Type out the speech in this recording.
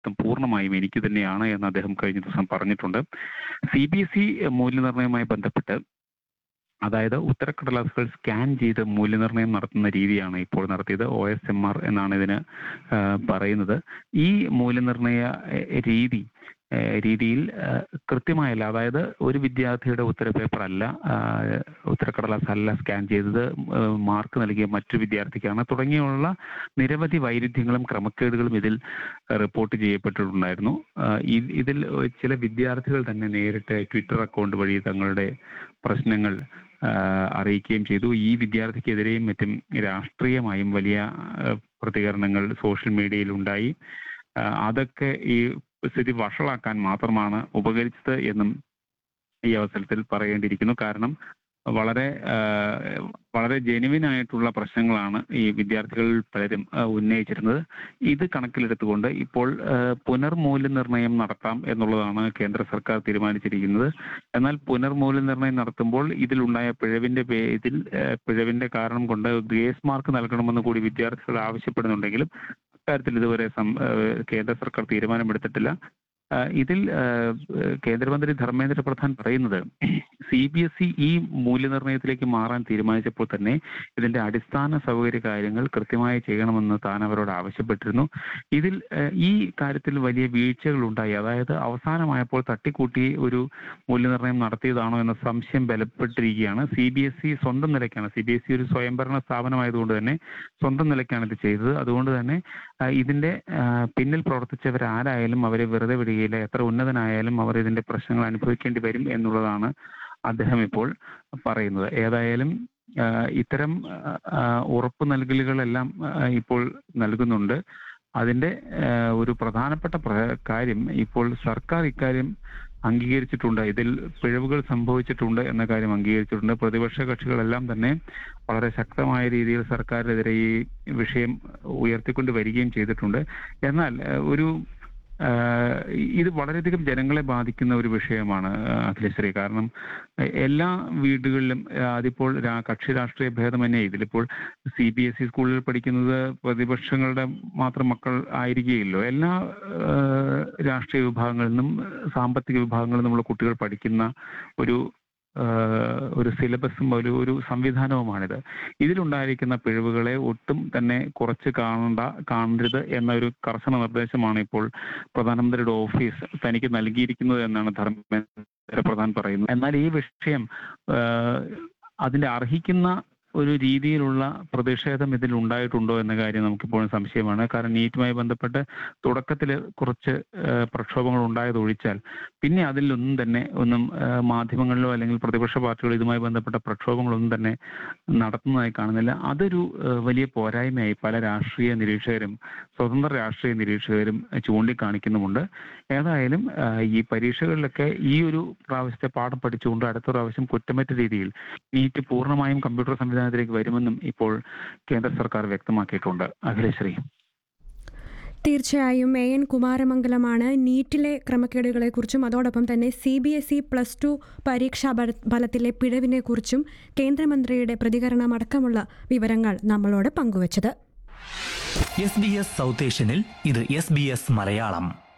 ഉത്തരവാദിത്വം പൂർണ്ണമായും എനിക്ക് തന്നെയാണ് എന്ന് അദ്ദേഹം കഴിഞ്ഞ ദിവസം പറഞ്ഞിട്ടുണ്ട് സി ബി എസ് ഇ മൂല്യനിർണ്ണയവുമായി ബന്ധപ്പെട്ട് അതായത് ഉത്തരക്കടലാസുകൾ സ്കാൻ ചെയ്ത് മൂല്യനിർണ്ണയം നടത്തുന്ന രീതിയാണ് ഇപ്പോൾ നടത്തിയത് ഒ എസ് എം ആർ എന്നാണ് ഇതിന് ആ, പറയുന്നത് ഈ മൂല്യനിർണ്ണയ എ, രീതി ഏ, രീതിയിൽ ആ, കൃത്യമായല്ല അതായത് ഒരു വിദ്യാർത്ഥിയുടെ ഉത്തരപേപ്പർ അല്ല ആ, ഉത്തരക്കടലാസ് അല്ല സ്കാൻ ചെയ്തത് ആ, മാർക്ക് നൽകിയ മറ്റു വിദ്യാർത്ഥിക്കാണ് തുടങ്ങിയുള്ള നിരവധി വൈരുദ്ധ്യങ്ങളും ക്രമക്കേടുകളും ഇതിൽ റിപ്പോർട്ട് ചെയ്യപ്പെട്ടിട്ടുണ്ടായിരുന്നു ആ, ഇ- ഇതിൽ ചില വിദ്യാർത്ഥികൾ തന്നെ നേരിട്ട് ട്വിറ്റർ അക്കൗണ്ട് വഴി തങ്ങളുടെ പ്രശ്നങ്ങൾ ആ, അറിയിക്കുകയും ചെയ്തു ഈ വിദ്യാർത്ഥിക്കെതിരെയും മറ്റും രാഷ്ട്രീയമായും വലിയ ആ, പ്രതികരണങ്ങൾ സോഷ്യൽ മീഡിയയിൽ ഉണ്ടായി ആ, അതൊക്കെ ഈ സ്ഥിതി വഷളാക്കാൻ മാത്രമാണ് ഉപകരിച്ചത് എന്നും ഈ അവസരത്തിൽ പറയേണ്ടിയിരിക്കുന്നു കാരണം വളരെ ആ, വളരെ ജെനുവിൻ ആയിട്ടുള്ള പ്രശ്നങ്ങളാണ് ഈ വിദ്യാർത്ഥികൾ പലരും ആ, ഉന്നയിച്ചിരുന്നത് ഇത് കണക്കിലെടുത്തുകൊണ്ട് ഇപ്പോൾ ആ, പുനർമൂല്യനിർണ്ണയം നടത്താം എന്നുള്ളതാണ് കേന്ദ്ര സർക്കാർ തീരുമാനിച്ചിരിക്കുന്നത് എന്നാൽ പുനർമൂല്യനിർണ്ണയം നടത്തുമ്പോൾ ഇതിലുണ്ടായ പിഴവിന്റെ പേരിൽ ആ, പിഴവിന്റെ കാരണം കൊണ്ട് ഗ്രേസ് മാർക്ക് നൽകണമെന്ന് കൂടി വിദ്യാർത്ഥികൾ ആവശ്യപ്പെടുന്നുണ്ടെങ്കിലും അക്കാര്യത്തിൽ ഇതുവരെ സം- ആ, കേന്ദ്ര സർക്കാർ തീരുമാനമെടുത്തിട്ടില്ല ആ, ഇതിൽ ആ, കേന്ദ്രമന്ത്രി ധർമ്മേന്ദ്ര പ്രധാൻ പറയുന്നത് സി ബി എസ് ഇ ഈ മൂല്യനിർണ്ണയത്തിലേക്ക് മാറാൻ തീരുമാനിച്ചപ്പോൾ തന്നെ ഇതിന്റെ അടിസ്ഥാന സൗകര്യ കാര്യങ്ങൾ കൃത്യമായി ചെയ്യണമെന്ന് താൻ അവരോട് ആവശ്യപ്പെട്ടിരുന്നു ഇതിൽ ആ, ഈ കാര്യത്തിൽ വലിയ വീഴ്ചകൾ ഉണ്ടായി അതായത് അവസാനമായപ്പോൾ തട്ടിക്കൂട്ടി ഒരു മൂല്യനിർണ്ണയം നടത്തിയതാണോ എന്ന സംശയം ബലപ്പെട്ടിരിക്കുകയാണ് സി ബി എസ് ഇ സ്വന്തം നിലയ്ക്കാണ് സി ബി എസ് ഇ ഒരു സ്വയംഭരണ സ്ഥാപനമായതുകൊണ്ട് തന്നെ സ്വന്തം നിലയ്ക്കാണ് ഇത് ചെയ്തത് അതുകൊണ്ട് തന്നെ ആ, ഇതിന്റെ ആ, പിന്നിൽ പ്രവർത്തിച്ചവർ ആരായാലും അവരെ വെറുതെ വിടുകയില്ല എത്ര ഉന്നതനായാലും അവർ ഇതിന്റെ പ്രശ്നങ്ങൾ അനുഭവിക്കേണ്ടി വരും എന്നുള്ളതാണ് അദ്ദേഹം ഇപ്പോൾ പറയുന്നത് ഏതായാലും ആ, ഇത്തരം ആ, ആ, ഉറപ്പ് നൽകലുകളെല്ലാം ആ, ഇപ്പോൾ നൽകുന്നുണ്ട് അതിന്റെ ആ, ഒരു പ്രധാനപ്പെട്ട പ്ര- കാര്യം ഇപ്പോൾ സർക്കാർ ഇക്കാര്യം അംഗീകരിച്ചിട്ടുണ്ട് ഇതിൽ പിഴവുകൾ സംഭവിച്ചിട്ടുണ്ട് എന്ന കാര്യം അംഗീകരിച്ചിട്ടുണ്ട് പ്രതിപക്ഷ കക്ഷികളെല്ലാം തന്നെ വളരെ ശക്തമായ രീതിയിൽ സർക്കാരിനെതിരെ ഈ വിഷയം ഉയർത്തിക്കൊണ്ട് വരികയും ചെയ്തിട്ടുണ്ട് എന്നാൽ ഏഹ്, ഒരു ആഹ്, ഇത് വളരെയധികം ജനങ്ങളെ ബാധിക്കുന്ന ഒരു വിഷയമാണ് ആഹ്, അഖിലശ്രീ കാരണം എ- എല്ലാ വീടുകളിലും ആഹ്, അതിപ്പോൾ രാ- കക്ഷി രാഷ്ട്രീയ ഭേദമന്യേ ഇതിലിപ്പോൾ സി ബി എസ് ഇ സ്കൂളിൽ പഠിക്കുന്നത് പ്രതിപക്ഷങ്ങളുടെ മാത്രം മക്കൾ ആയിരിക്കുകയില്ലോ എല്ലാ ആഹ്, രാഷ്ട്രീയ വിഭാഗങ്ങളിൽ നിന്നും സാമ്പത്തിക വിഭാഗങ്ങളിൽ നിന്നുമുള്ള കുട്ടികൾ പഠിക്കുന്ന ഒരു ആഹ്, ഒരു സിലബസും ഒരു ഒരു സംവിധാനവുമാണിത് ഇതിലുണ്ടായിരിക്കുന്ന പിഴവുകളെ ഒട്ടും തന്നെ കുറച്ച് കാണണ്ട കാണരുത് എന്ന ഒരു കർശന നിർദ്ദേശമാണ് ഇപ്പോൾ പ്രധാനമന്ത്രിയുടെ ഓഫീസ് തനിക്ക് നൽകിയിരിക്കുന്നത് എന്നാണ് ധർമ്മേന്ദ്ര പ്രധാൻ പറയുന്നത് എന്നാൽ ഈ വിഷയം ആഹ്, അതിന്റെ അർഹിക്കുന്ന ഒരു രീതിയിലുള്ള പ്രതിഷേധം ഇതിൽ ഉണ്ടായിട്ടുണ്ടോ എന്ന കാര്യം നമുക്കിപ്പോഴും സംശയമാണ് കാരണം നീറ്റുമായി ബന്ധപ്പെട്ട് തുടക്കത്തിൽ കുറച്ച് ആഹ്, പ്രക്ഷോഭങ്ങൾ ഉണ്ടായതൊഴിച്ചാൽ പിന്നെ അതിലൊന്നും തന്നെ ഒന്നും ആഹ്, മാധ്യമങ്ങളിലോ അല്ലെങ്കിൽ പ്രതിപക്ഷ പാർട്ടികളോ ഇതുമായി ബന്ധപ്പെട്ട പ്രക്ഷോഭങ്ങളൊന്നും തന്നെ നടത്തുന്നതായി കാണുന്നില്ല അതൊരു ആഹ്, വലിയ പോരായ്മയായി പല രാഷ്ട്രീയ നിരീക്ഷകരും സ്വതന്ത്ര രാഷ്ട്രീയ നിരീക്ഷകരും ചൂണ്ടിക്കാണിക്കുന്നുമുണ്ട് ഏതായാലും ആഹ്, ഈ പരീക്ഷകളിലൊക്കെ ഈ ഒരു പ്രാവശ്യത്തെ പാഠം പഠിച്ചുകൊണ്ട് അടുത്ത പ്രാവശ്യം കുറ്റമറ്റ രീതിയിൽ നീറ്റ് പൂർണ്ണമായും കമ്പ്യൂട്ടർ സംവിധാനത്തിലേക്ക് വരുമെന്നും ഇപ്പോൾ കേന്ദ്ര സർക്കാർ വ്യക്തമാക്കിയിട്ടുണ്ട് അഖിലശ്രീ തീർച്ചയായും എ എൻ കുമാരമംഗലമാണ് നീറ്റിലെ ക്രമക്കേടുകളെക്കുറിച്ചും അതോടൊപ്പം തന്നെ C B S E plus two പരീക്ഷാ ഫല- ഫലത്തിലെ പിഴവിനെക്കുറിച്ചും കേന്ദ്രമന്ത്രിയുടെ പ്രതികരണമടക്കമുള്ള വിവരങ്ങൾ നമ്മളോട് പങ്കുവച്ചത് എസ് ബി എസ് സൗത്ത് ഏഷ്യനിൽ ഇത് എസ് ബി എസ് മലയാളം